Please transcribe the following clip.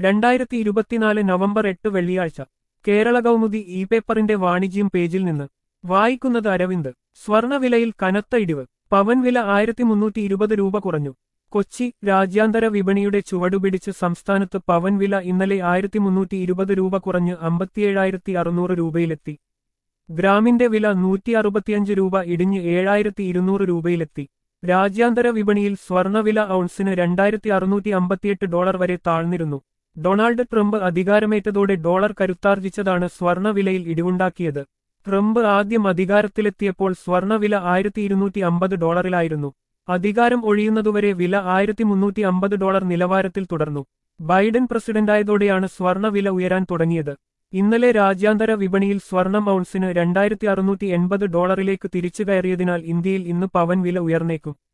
രണ്ടായിരത്തി ഇരുപത്തിനാല് നവംബർ എട്ട് വെള്ളിയാഴ്ച കേരള കൗമുദി ഇ പേപ്പറിന്റെ വാണിജ്യം പേജിൽ നിന്ന് വായിക്കുന്നത് അരവിന്ദ് സ്വർണവിലയിൽ കനത്ത ഇടിവ് പവൻ വില ആയിരത്തി മുന്നൂറ്റി ഇരുപത് രൂപ കുറഞ്ഞു കൊച്ചി രാജ്യാന്തര വിപണിയുടെ ചുവടുപിടിച്ച് സംസ്ഥാനത്ത് പവൻ വില ഇന്നലെ ആയിരത്തി മുന്നൂറ്റി ഇരുപത് രൂപ കുറഞ്ഞ് അമ്പത്തിയേഴായിരത്തി അറുന്നൂറ് രൂപയിലെത്തി ഗ്രാമിന്റെ വില നൂറ്റി അറുപത്തിയഞ്ച് രൂപ ഇടിഞ്ഞ് ഏഴായിരത്തി ഇരുന്നൂറ് രൂപയിലെത്തി രാജ്യാന്തര വിപണിയിൽ സ്വർണവില ഔൺസിന് രണ്ടായിരത്തി അറുന്നൂറ്റി അമ്പത്തിയെട്ട് ഡോളർ വരെ താഴ്ന്നിരുന്നു ഡൊണാൾഡ് ട്രംപ് അധികാരമേറ്റതോടെ ഡോളർ കരുത്താർജിച്ചതാണ് സ്വർണവിലയിൽ ഇടിവുണ്ടാക്കിയത് ട്രംപ് ആദ്യം അധികാരത്തിലെത്തിയപ്പോൾ സ്വർണവില ആയിരത്തി ഇരുന്നൂറ്റി അമ്പത് ഡോളറിലായിരുന്നു അധികാരം ഒഴിയുന്നതുവരെ വില ആയിരത്തി മുന്നൂറ്റി അമ്പത് ഡോളർ നിലവാരത്തിൽ തുടർന്നു ബൈഡൻ പ്രസിഡന്റായതോടെയാണ് സ്വർണവില ഉയരാൻ തുടങ്ങിയത് ഇന്നലെ രാജ്യാന്തര വിപണിയിൽ സ്വർണം ഔൺസിന് രണ്ടായിരത്തി അറുന്നൂറ്റി എൺപത് ഡോളറിലേക്ക് തിരിച്ചു കയറിയതിനാൽ ഇന്ത്യയിൽ ഇന്ന് പവൻ വില ഉയർന്നേക്കും